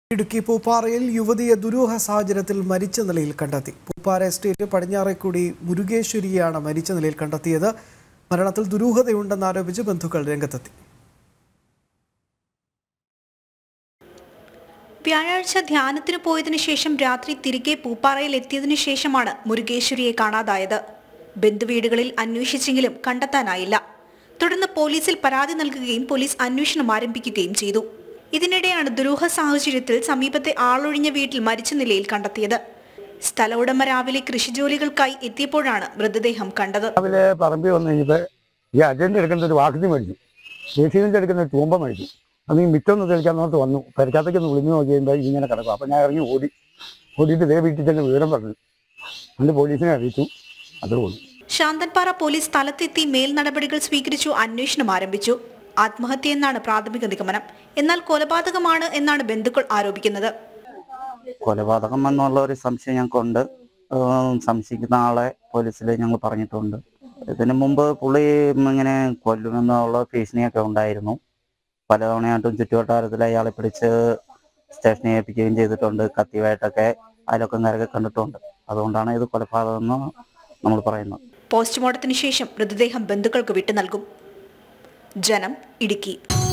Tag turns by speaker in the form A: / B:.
A: ഇടുക്കി പൂപ്പാറയിൽ യുവതിയെ ദുരൂഹ സാഹചര്യത്തിൽ മരിച്ച നിലയിൽ കണ്ടെത്തി പൂപ്പാറ എസ്റ്റേറ്റ് പടിഞ്ഞാറേക്കുടി മുരുകേശ്വരിയെയാണ് മരിച്ച നിലയിൽ കണ്ടെത്തിയത് മരണത്തിൽ ദുരൂഹതയുണ്ടെന്ന് ആരോപിച്ച് ബന്ധുക്കൾ രംഗത്തെത്തി
B: വ്യാഴാഴ്ച ധ്യാനത്തിന് പോയതിനു ശേഷം രാത്രി തിരികെ പൂപ്പാറയിൽ എത്തിയതിനു ശേഷമാണ് മുരുകേശ്വരിയെ കാണാതായത് ബന്ധുവീടുകളിൽ അന്വേഷിച്ചെങ്കിലും കണ്ടെത്താനായില്ല തുടർന്ന് പോലീസിൽ പരാതി നൽകുകയും പോലീസ് അന്വേഷണം ആരംഭിക്കുകയും ചെയ്തു ഇതിനിടെയാണ് ദുരൂഹ സാഹചര്യത്തിൽ സമീപത്തെ ആളൊഴിഞ്ഞ വീട്ടിൽ മരിച്ച നിലയിൽ കണ്ടെത്തിയത് സ്ഥല ഉടമ രാവിലെ കൃഷിജോലികൾക്കായി എത്തിയപ്പോഴാണ് മൃതദേഹം കണ്ടത്
C: രാവിലെ പറമ്പിൽ വന്നു കഴിഞ്ഞപ്പോൾ ഈ അജന്റ് എടുക്കുന്ന ഒരു വാക്കുതി മേടിച്ചു ജെസിബിൻ്റെ എടുക്കുന്ന ഒരു തൂമ്പ മേടിച്ചു അത് ഈ മിറ്റൊന്ന് തെളിക്കാൻ നോർത്ത് വന്നു പരിക്കാത്തേക്ക് ഒന്ന് വിളിഞ്ഞു നോക്കി കഴിയുമ്പോൾ ഇങ്ങനെ കിടക്കും അപ്പോൾ ഞാൻ ഇറങ്ങി ഓടി ഓടിയിട്ട് ഇതേ വീട്ടിൽ തന്നെ വിവരം പറഞ്ഞു എന്നിട്ട് പോലീസിനെ അറിയിച്ചു അത് പോയി
B: ശാന്തൻപാറ പോലീസ് സ്ഥലത്തെത്തി മേൽ നടപടികൾ സ്വീകരിച്ചു അന്വേഷണം ആരംഭിച്ചു ആത്മഹത്യ എന്നാണ് പ്രാഥമിക നിഗമനം എന്നാൽ കൊലപാതകമാണ് എന്നാണ് ബന്ധുക്കൾ ആരോപിക്കുന്നത്
D: കൊലപാതകം എന്നുള്ള ഒരു സംശയം ഞങ്ങൾക്കുണ്ട് ഏഹ് സംശയിക്കുന്ന ആളെ പോലീസിൽ ഞങ്ങൾ പറഞ്ഞിട്ടുണ്ട് ഇതിനു മുമ്പ് പുള്ളി ഇങ്ങനെ കൊല്ലുമെന്നുള്ള ഭീഷണിയൊക്കെ ഉണ്ടായിരുന്നു പലതവണയായിട്ടും ചുറ്റുവട്ടാരത്തിൽ അയാളെ പിടിച്ച് സ്റ്റേഷനിൽ ഏൽപ്പിക്കുകയും ചെയ്തിട്ടുണ്ട് കത്തിയുമായിട്ടൊക്കെ അയലൊക്കംകാരൊക്കെ കണ്ടിട്ടുണ്ട് അതുകൊണ്ടാണ് ഇത് കൊലപാതകം എന്ന് നമ്മൾ പറയുന്നത്
B: പോസ്റ്റ്മോർട്ടത്തിന് ശേഷം മൃതദേഹം ബന്ധുക്കൾക്ക് വിട്ടു നൽകും ജനം ഇടുക്കി